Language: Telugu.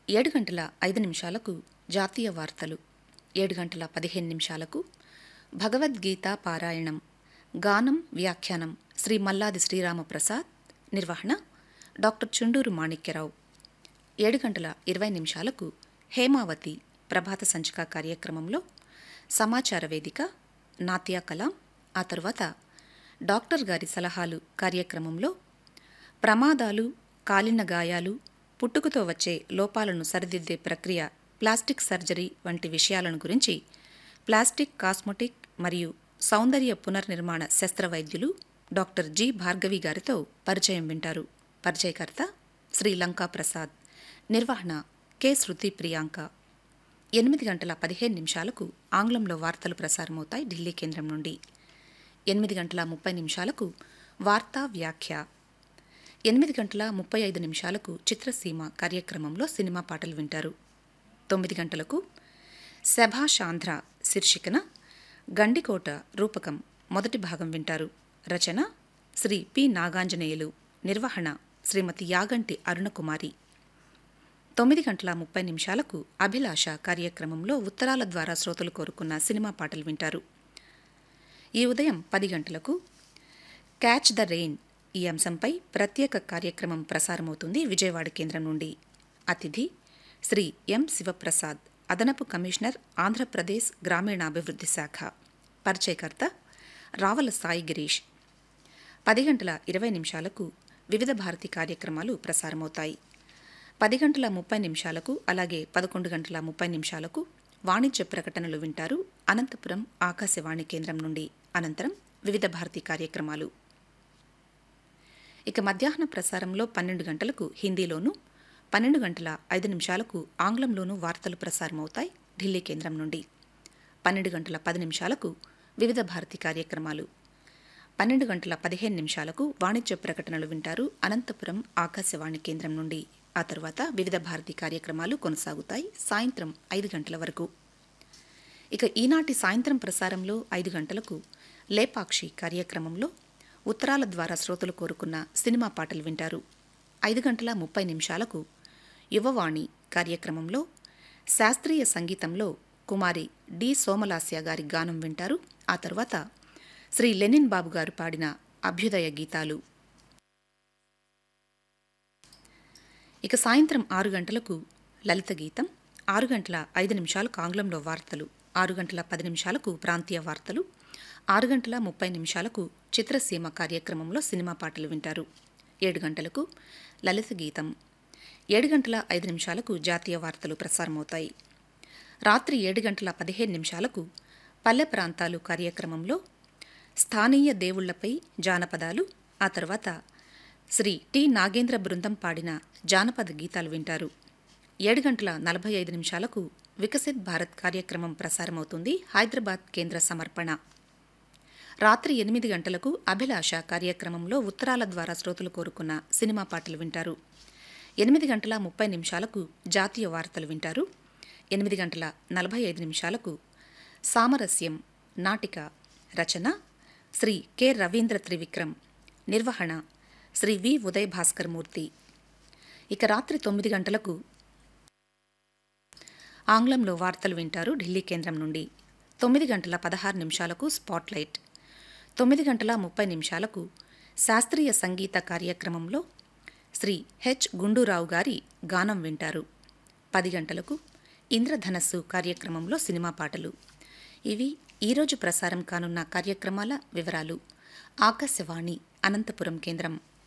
ఏడు గంటల ఐదు నిమిషాలకు జాతీయ వార్తలు ఏడు గంటల పదిహేను నిమిషాలకు భగవద్గీత పారాయణం గానం వ్యాఖ్యానం శ్రీ మల్లాది శ్రీరామప్రసాద్ నిర్వహణ డాక్టర్ చుండూరు మాణిక్యరావు ఏడు గంటల ఇరవై నిమిషాలకు హేమావతి ప్రభాత సంచిక కార్యక్రమంలో సమాచార వేదిక నాత్యా కలాం ఆ తర్వాత డాక్టర్ గారి సలహాలు కార్యక్రమంలో ప్రమాదాలు కాలిన గాయాలు పుట్టుకతో వచ్చే లోపాలను సరిదిద్దే ప్రక్రియ ప్లాస్టిక్ సర్జరీ వంటి విషయాలను గురించి ప్లాస్టిక్ కాస్మెటిక్ మరియు సౌందర్య పునర్నిర్మాణ శస్త్రవైద్యులు డాక్టర్ జి భార్గవి గారితో పరిచయం వింటారు పరిచయకర్త శ్రీ లంకా ప్రసాద్ నిర్వహణ కె శృతి ప్రియాంక ఎనిమిది గంటల పదిహేను నిమిషాలకు ఆంగ్లంలో వార్తలు ప్రసారమవుతాయి ఢిల్లీ కేంద్రం నుండి ఎనిమిది గంటల ముప్పై నిమిషాలకు వార్తా వ్యాఖ్య ఎనిమిది గంటల ముప్పై ఐదు నిమిషాలకు చిత్రసీమ కార్యక్రమంలో సినిమా పాటలు వింటారు తొమ్మిది గంటలకు శభాషాంధ్ర శీర్షికన గండికోట రూపకం మొదటి భాగం వింటారు రచన శ్రీ పి నాగాంజనేయులు నిర్వహణ శ్రీమతి యాగంటి అరుణకుమారి తొమ్మిది గంటల ముప్పై నిమిషాలకు అభిలాష కార్యక్రమంలో ఉత్తరాల ద్వారా శ్రోతలు కోరుకున్న సినిమా పాటలు వింటారు ఈ ఉదయం పది గంటలకు క్యాచ్ ద రెయిన్ ఈ అంశంపై ప్రత్యేక కార్యక్రమం ప్రసారమవుతుంది విజయవాడ కేంద్రం నుండి అతిథి శ్రీ ఎం శివప్రసాద్ అదనపు కమిషనర్ ఆంధ్రప్రదేశ్ గ్రామీణాభివృద్ధి శాఖ పరిచయకర్త రావల సాయి గిరీష్ పది గంటల ఇరవై నిమిషాలకు వివిధ భారతి కార్యక్రమాలు ప్రసారమవుతాయి పది గంటల ముప్పై నిమిషాలకు అలాగే పదకొండు గంటల ముప్పై నిమిషాలకు వాణిజ్య ప్రకటనలు వింటారు అనంతపురం ఆకాశవాణి కేంద్రం నుండి అనంతరం వివిధ భారతి కార్యక్రమాలు ఇక మధ్యాహ్న ప్రసారంలో పన్నెండు గంటలకు హిందీలోను పన్నెండు గంటల ఐదు నిమిషాలకు ఆంగ్లంలోనూ వార్తలు ప్రసారమవుతాయి ఢిల్లీ కేంద్రం నుండి పన్నెండు గంటల పది నిమిషాలకు వివిధ భారతి కార్యక్రమాలు పన్నెండు గంటల పదిహేను నిమిషాలకు వాణిజ్య ప్రకటనలు వింటారు అనంతపురం ఆకాశవాణి కేంద్రం నుండి ఆ తర్వాత వివిధ భారతి కార్యక్రమాలు కొనసాగుతాయి సాయంత్రం ఐదు గంటల వరకు ఇక ఈనాటి సాయంత్రం ప్రసారంలో ఐదు గంటలకు లేపాక్షి కార్యక్రమంలో ఉత్తరాల ద్వారా శ్రోతలు కోరుకున్న సినిమా పాటలు వింటారు ఐదు గంటల ముప్పై నిమిషాలకు యువవాణి కార్యక్రమంలో శాస్త్రీయ సంగీతంలో కుమారి డి సోమలాస్య గారి గానం వింటారు ఆ తర్వాత శ్రీ లెనిన్ బాబు గారు పాడిన అభ్యుదయ గీతాలు ఇక సాయంత్రం ఆరు గంటలకు లలిత గీతం ఆరు గంటల ఐదు నిమిషాలకు ఆంగ్లంలో వార్తలు ఆరు గంటల పది నిమిషాలకు ప్రాంతీయ వార్తలు ఆరు గంటల ముప్పై నిమిషాలకు చిత్రసీమ కార్యక్రమంలో సినిమా పాటలు వింటారు ఏడు గంటలకు లలిత గీతం ఏడు గంటల ఐదు నిమిషాలకు జాతీయ వార్తలు ప్రసారమవుతాయి రాత్రి ఏడు గంటల పదిహేను నిమిషాలకు పల్లె ప్రాంతాలు కార్యక్రమంలో స్థానీయ దేవుళ్లపై జానపదాలు ఆ తర్వాత శ్రీ టి నాగేంద్ర బృందం పాడిన జానపద గీతాలు వింటారు ఏడు గంటల నలభై ఐదు నిమిషాలకు వికసిత్ భారత్ కార్యక్రమం ప్రసారమవుతుంది హైదరాబాద్ కేంద్ర సమర్పణ రాత్రి ఎనిమిది గంటలకు అభిలాష కార్యక్రమంలో ఉత్తరాల ద్వారా శ్రోతలు కోరుకున్న సినిమా పాటలు వింటారు ఎనిమిది గంటల ముప్పై నిమిషాలకు జాతీయ వార్తలు వింటారు ఎనిమిది గంటల నలభై ఐదు నిమిషాలకు సామరస్యం నాటిక రచన శ్రీ కె రవీంద్ర త్రివిక్రమ్ నిర్వహణ శ్రీ వి ఉదయ్ భాస్కర్ మూర్తి ఇక రాత్రి తొమ్మిది గంటలకు ఆంగ్లంలో వార్తలు వింటారు ఢిల్లీ కేంద్రం నుండి తొమ్మిది గంటల పదహారు నిమిషాలకు స్పాట్లైట్ తొమ్మిది గంటల ముప్పై నిమిషాలకు శాస్త్రీయ సంగీత కార్యక్రమంలో శ్రీ హెచ్ గుండూరావు గారి గానం వింటారు పది గంటలకు ఇంద్రధనస్సు కార్యక్రమంలో సినిమా పాటలు ఇవి ఈరోజు ప్రసారం కానున్న కార్యక్రమాల వివరాలు ఆకాశవాణి అనంతపురం కేంద్రం